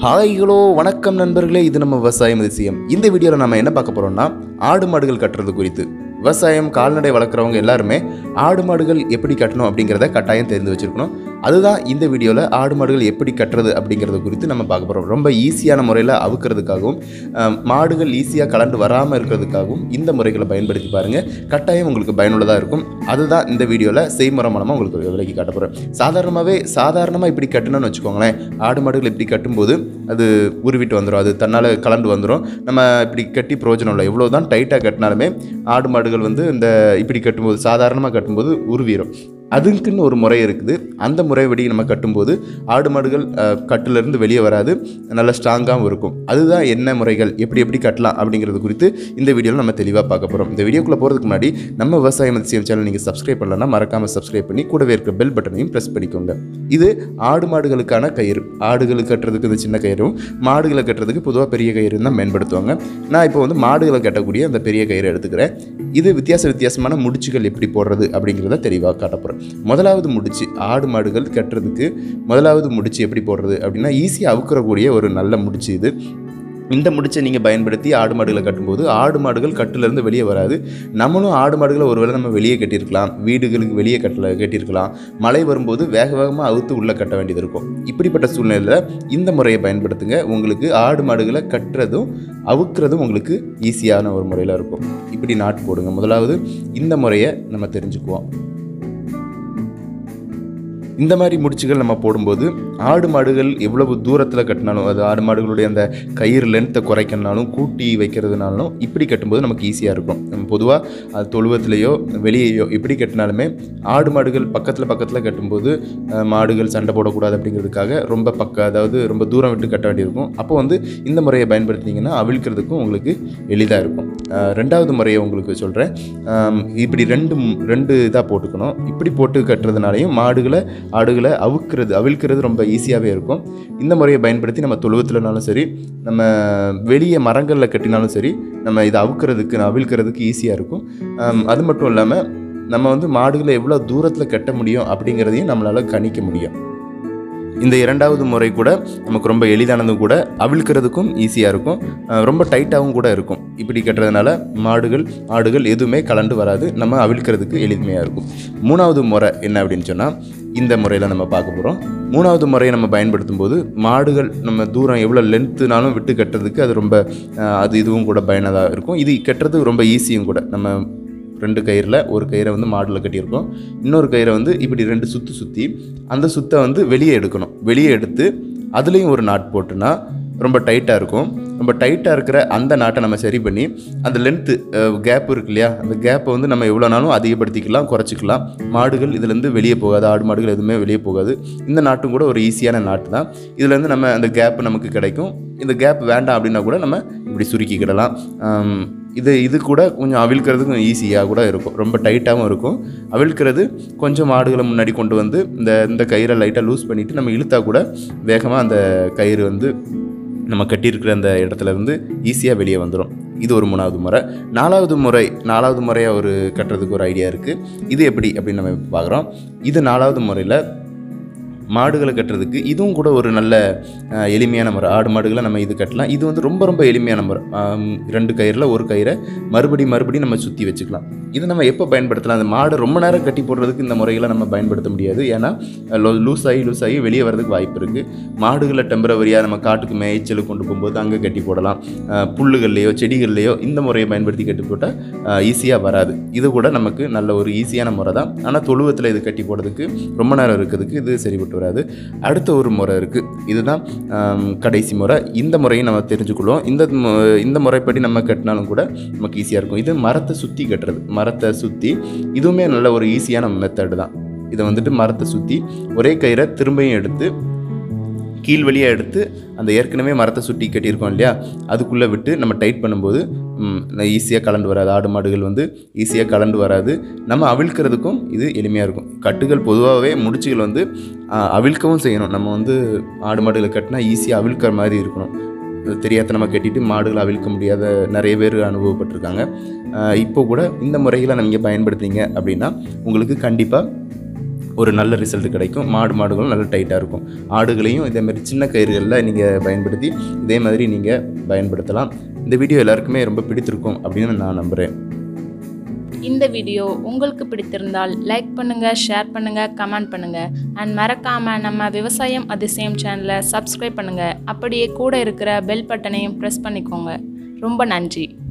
ஹாய்களோ வணக்கம் நண்பர்களே இது நம்ம விவசாயம் அதிசயம் இந்த வீடியோவில் நம்ம என்ன பார்க்க போகிறோம்னா ஆடு மாடுகள் கட்டுறது குறித்து விவசாயம் கால்நடை வளர்க்குறவங்க எல்லாருமே ஆடு மாடுகள் எப்படி கட்டணும் அப்படிங்கிறத கட்டாயம் தெரிந்து வச்சுருக்கணும் அதுதான் இந்த வீடியோவில் ஆடு மாடுகள் எப்படி கட்டுறது அப்படிங்கிறத குறித்து நம்ம பார்க்க போகிறோம் ரொம்ப ஈஸியான முறையில் அவுக்கிறதுக்காகவும் அஹ், மாடுகள் ஈஸியாக கலண்டு வராமல் இருக்கிறதுக்காகவும் இந்த முறைகளை பயன்படுத்தி பாருங்கள் கட்டாயம் உங்களுக்கு பயனுள்ளதாக இருக்கும் அதுதான் இந்த வீடியோவில் செய்முறை மூலமாக உங்களுக்கு விலக்கி காட்ட போகிறேன் சாதாரணமாகவே சாதாரணமாக இப்படி கட்டணும்னு வச்சுக்கோங்களேன் ஆடு மாடுகள் இப்படி கட்டும்போது அது உருவிட்டு வந்துடும் அது தன்னால் கலண்டு வந்துடும் நம்ம இப்படி கட்டி பிரயோஜனம் இல்லை எவ்வளோ தான் டைட்டாக கட்டினாலுமே ஆடு மாடுகள் வந்து இந்த இப்படி கட்டும்போது சாதாரணமாக கட்டும்போது உருவிடும் அதுக்குன்னு ஒரு முறை இருக்குது அந்த முறைப்படி நம்ம கட்டும்போது ஆடு மாடுகள் அஹ், கட்டிலிருந்து வெளியே வராது நல்ல ஸ்ட்ராங்காகவும் இருக்கும் அதுதான் என்ன முறைகள் எப்படி எப்படி கட்டலாம் அப்படிங்கிறது குறித்து இந்த வீடியோவில் நம்ம தெளிவாக பார்க்க போகிறோம் இந்த வீடியோக்குள்ளே போகிறதுக்கு முன்னாடி நம்ம விவசாயம் அதிசயம் சேனல் நீங்கள் சப்ஸ்கிரைப் பண்ணலன்னா மறக்காமல் சப்ஸ்கிரைப் பண்ணி கூடவே இருக்க பெல் பட்டனையும் ப்ரெஸ் பண்ணிக்கோங்க இது ஆடு மாடுகளுக்கான கயிறு ஆடுகளுக்கு கட்டுறதுக்கு இந்த சின்ன கயிறும் மாடுகளை கட்டுறதுக்கு பொதுவாக பெரிய கயிறு தான் பயன்படுத்துவாங்க நான் இப்போ வந்து மாடுகளை கட்டக்கூடிய அந்த பெரிய கயிறை எடுத்துக்கிறேன் இது வித்தியாச வித்தியாசமான முடிச்சுகள் எப்படி போடுறது அப்படிங்கிறத தெளிவாக காட்ட போகிறேன் முதலாவது முடிச்சு ஆடு மாடுகள் கட்டுறதுக்கு முதலாவது முடிச்சு எப்படி போடுறது அப்படின்னா ஈஸியாக அவுக்கிறக்கூடிய ஒரு நல்ல முடிச்சு இது இந்த முடிச்சை நீங்கள் பயன்படுத்தி ஆடு மாடுகளை கட்டும்போது ஆடு மாடுகள் கட்டிலேருந்து வெளியே வராது நம்மளும் ஆடு மாடுகளை ஒருவேளை நம்ம வெளியே கட்டியிருக்கலாம் வீடுகளுக்கு வெளியே கட்டல கட்டியிருக்கலாம் மழை வரும்போது வேக வேகமாக அவுத்து உள்ளே கட்ட வேண்டியது இருக்கும் இப்படிப்பட்ட சூழ்நிலையில் இந்த முறையை பயன்படுத்துங்க உங்களுக்கு ஆடு மாடுகளை கட்டுறதும் அவுக்கிறதும் உங்களுக்கு ஈஸியான ஒரு முறையில் இருக்கும் இப்படி நாட்டு போடுங்க முதலாவது இந்த முறையை நம்ம தெரிஞ்சுக்குவோம் இந்த மாதிரி முடிச்சுகள் நம்ம போடும்போது ஆடு மாடுகள் எவ்வளவு தூரத்தில் கட்டினாலும் அது ஆடு மாடுகளுடைய அந்த கயிறு லென்த்தை குறைக்கணுனாலும் கூட்டி வைக்கிறதுனாலும் இப்படி கட்டும்போது நமக்கு ஈஸியாக இருக்கும் நம்ம பொதுவாக அது தொழுவத்திலேயோ வெளியேயோ இப்படி கட்டினாலுமே ஆடு மாடுகள் பக்கத்தில் பக்கத்தில் கட்டும்போது அஹ், மாடுகள் சண்டை போடக்கூடாது அப்படிங்கிறதுக்காக ரொம்ப பக்க அதாவது ரொம்ப தூரம் விட்டு கட்ட வேண்டியிருக்கும் அப்போ வந்து இந்த முறையை பயன்படுத்தினீங்கன்னா அவிழ்க்கிறதுக்கும் உங்களுக்கு எளிதாக இருக்கும் அஹ், ரெண்டாவது முறையை உங்களுக்கு சொல்கிறேன் இப்படி ரெண்டு மு- ரெண்டு இதாக போட்டுக்கணும் இப்படி போட்டு கட்டுறதுனாலையும் மாடுகளை ஆடுகளை அவுக்கிறது அவிழ்க்கிறது ரொம்ப ஈஸியாகவே இருக்கும் இந்த முறையை பயன்படுத்தி நம்ம தொழுவத்துலனாலும் சரி நம்ம வெளியே மரங்களில் கட்டினாலும் சரி நம்ம இதை அவுக்கிறதுக்கு அவிழ்க்கிறதுக்கு ஈஸியாக இருக்கும் ஆம், அது மட்டும் இல்லாமல் நம்ம வந்து மாடுகளை எவ்வளோ தூரத்தில் கட்ட முடியும் அப்படிங்கிறதையும் நம்மளால் கணிக்க முடியும் இந்த இரண்டாவது முறை கூட நமக்கு ரொம்ப எளிதானதும் கூட அவிழ்க்கிறதுக்கும் ஈஸியாக இருக்கும் அஹ் ரொம்ப டைட்டாகவும் கூட இருக்கும் இப்படி கட்டுறதுனால மாடுகள் ஆடுகள் எதுவுமே கலண்டு வராது நம்ம அவிழ்க்கிறதுக்கு எளிமையாக இருக்கும் மூணாவது முறை என்ன அப்படின்னு சொன்னால் இந்த முறையில் நம்ம பார்க்க போகிறோம் மூணாவது முறையை நம்ம பயன்படுத்தும் போது மாடுகள் நம்ம தூரம் எவ்வளோ லென்த்துனாலும் விட்டு கட்டுறதுக்கு அது ரொம்ப அஹ், அது இதுவும் கூட பயனதாக இருக்கும் இது கட்டுறதுக்கு ரொம்ப ஈஸியும் கூட நம்ம ரெண்டு கயிறில் ஒரு கயிறை வந்து மாடில் கட்டியிருக்கோம் இன்னொரு கயிறை வந்து இப்படி ரெண்டு சுற்றி சுற்றி அந்த சுத்தை வந்து வெளியே எடுக்கணும் வெளியே எடுத்து அதுலேயும் ஒரு நாட் போட்டுனா ரொம்ப டைட்டாக இருக்கும் ரொம்ப டைட்டாக இருக்கிற அந்த நாட்டை நம்ம சரி பண்ணி அந்த லென்த்து கேப் இருக்கு இல்லையா அந்த கேப்பை வந்து நம்ம எவ்வளோ நாளும் அதிகப்படுத்திக்கலாம் குறைச்சிக்கலாம் மாடுகள் இதுலேருந்து வெளியே போகாது ஆடு மாடுகள் எதுவுமே வெளியே போகாது இந்த நாட்டும் கூட ஒரு ஈஸியான நாட்டு தான் இதுலேருந்து நம்ம அந்த கேப் நமக்கு கிடைக்கும் இந்த கேப் வேண்டாம் அப்படின்னா கூட நம்ம இப்படி சுருக்கிக்கிடலாம் ஆம், இது இது கூட கொஞ்சம் அவிழ்க்கிறதுக்கும் ஈஸியாக கூட இருக்கும் ரொம்ப டைட்டாகவும் இருக்கும் அவிழ்க்கிறது கொஞ்சம் மாடுகளை முன்னாடி கொண்டு வந்து இந்த இந்த கயிறை லைட்டாக லூஸ் பண்ணிவிட்டு நம்ம இழுத்தா கூட வேகமாக அந்த கயிறு வந்து நம்ம கட்டியிருக்கிற அந்த இடத்துல இருந்து ஈஸியாக வெளியே வந்துடும் இது ஒரு மூணாவது முறை நாலாவது முறை நாலாவது முறையாக ஒரு கட்டுறதுக்கு ஒரு ஐடியா இருக்குது இது எப்படி அப்படின்னு நம்ம இப்ப பார்க்குறோம் இது நாலாவது முறையில் மாடுகளை கட்டுறதுக்கு இதுவும் கூட ஒரு நல்ல அஹ், எளிமையான முறை ஆடு மாடுகளை நம்ம இது கட்டலாம் இது வந்து ரொம்ப ரொம்ப எளிமையான முறை ஆம், ரெண்டு கயிறில் ஒரு கயிறை மறுபடி மறுபடி நம்ம சுற்றி வச்சுக்கலாம் இது நம்ம எப்போ பயன்படுத்தலாம் அந்த மாடு ரொம்ப நேரம் கட்டி போடுறதுக்கு இந்த முறைகளை நம்ம பயன்படுத்த முடியாது ஏன்னா லூஸ் ஆகி லூஸ் ஆகி வெளியே வரதுக்கு வாய்ப்பு இருக்குது மாடுகளை டெம்பரவரியாக நம்ம காட்டுக்கு மேய்ச்சலுக்கு கொண்டு போகும்போது அங்கே கட்டி போடலாம் அஹ், புல்லுகள்லையோ செடிகள்லையோ இந்த முறையை பயன்படுத்தி கட்டி போட்டால் ஈஸியாக வராது இது கூட நமக்கு நல்ல ஒரு ஈஸியான முறை தான் ஆனால் தொழுவத்தில் இது கட்டி போடுறதுக்கு ரொம்ப நேரம் இருக்கிறதுக்கு இது சரிப்பட்டு வராது அடுத்த ஒரு முறை இருக்குது இதுதான் ஆம், கடைசி முறை இந்த முறையும் நம்ம தெரிஞ்சுக்கொள்வோம் இந்த மு- இந்த முறைப்படி நம்ம கட்டினாலும் கூட நமக்கு ஈஸியாக இருக்கும் இது மரத்தை சுற்றி கட்டுறது மரத்தை சுற்றி இதுவுமே நல்ல ஒரு ஈஸியான மெத்தடு தான் இதை வந்துட்டு மரத்தை சுற்றி ஒரே கயிறை திரும்பியும் எடுத்து கீழ் வழியாக எடுத்து அந்த ஏற்கனவே மரத்தை சுட்டி கட்டியிருக்கோம் இல்லையா அதுக்குள்ளே விட்டு நம்ம டைட் பண்ணும்போது ஈஸியாக கலண்டு வராது ஆடு மாடுகள் வந்து ஈஸியாக கலண்டு வராது நம்ம அவிழ்க்கிறதுக்கும் இது எளிமையாக இருக்கும் கட்டுகள் பொதுவாகவே முடிச்சுகள் வந்து ஆ, அவிழ்க்கவும் செய்யணும் நம்ம வந்து ஆடு மாடுகளை கட்டினா ஈஸியாக அவிழ்க்கிற மாதிரி இருக்கணும் அது தெரியாதனமாக கட்டிட்டு மாடுகளை அவிழ்க்க முடியாத நிறைய பேர் அனுபவப்பட்டிருக்காங்க ஆ, இப்போ கூட இந்த முறைகளை நீங்கள் பயன்படுத்துனீங்க அப்படின்னா உங்களுக்கு கண்டிப்பாக ஒரு நல்ல ரிசல்ட் கிடைக்கும் மாடு மாடுகளும் நல்ல டைட்டாக இருக்கும் ஆடுகளையும் இதே மாதிரி சின்ன கயிறுகளில் நீங்கள் பயன்படுத்தி இதே மாதிரி நீங்கள் பயன்படுத்தலாம் இந்த வீடியோ எல்லாருக்குமே ரொம்ப பிடித்திருக்கும் அப்படின்னு நான் நம்புகிறேன் இந்த வீடியோ உங்களுக்கு பிடித்திருந்தால் லைக் பண்ணுங்க ஷேர் பண்ணுங்க கமெண்ட் பண்ணுங்க அண்ட் மறக்காம நம்ம விவசாயம் அதிசயம் சேனலை சப்ஸ்கிரைப் பண்ணுங்க அப்படியே கூட இருக்கிற பெல் பட்டனையும் ப்ரெஸ் பண்ணிக்கோங்க ரொம்ப நன்றி